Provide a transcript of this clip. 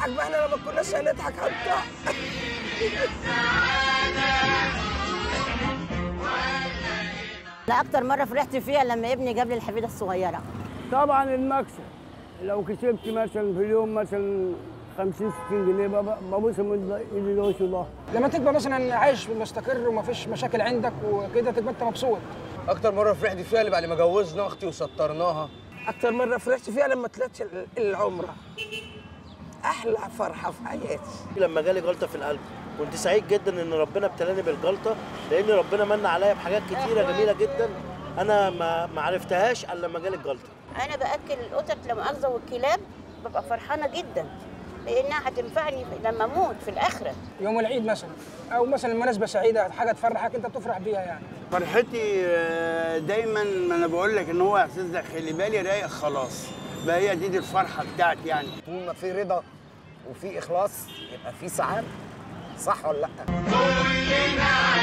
نضحك ما احنا لو ما كناش هنضحك هنضحك لا اكتر مره فرحت فيها لما ابني جاب لي الحفيده الصغيره طبعا المكسب لو كسبت مثلا في اليوم مثلا 50 60 جنيه بب- ببوس من ايدي لوش الله لما تبقى مثلا عايش مستقر ومفيش مشاكل عندك وكده تبقى انت مبسوط اكتر مره فرحت فيها اللي بعد ما جوزنا اختي وسطرناها اكتر مره فرحت فيها لما طلعت ال- العمره احلى فرحه في حياتي لما جالي جلطه في القلب كنت سعيد جدا ان ربنا ابتلاني بالجلطه لان ربنا من عليا بحاجات كتيره جميله جدا انا ما ما عرفتهاش الا لما جالي الجلطه انا باكل القطط لما مؤاخذه والكلاب ببقى فرحانه جدا لانها هتنفعني لما اموت في الاخره يوم العيد مثلا او مثلا مناسبه سعيده حاجه تفرحك انت بتفرح بيها يعني فرحتي آه، دايما ما انا بقول لك ان هو احساس داخلي بالي رايق خلاص بقى هي دي, دي الفرحه بتاعتي يعني طول ما في رضا وفي اخلاص يبقى في سعاده صح ولا لا كلنا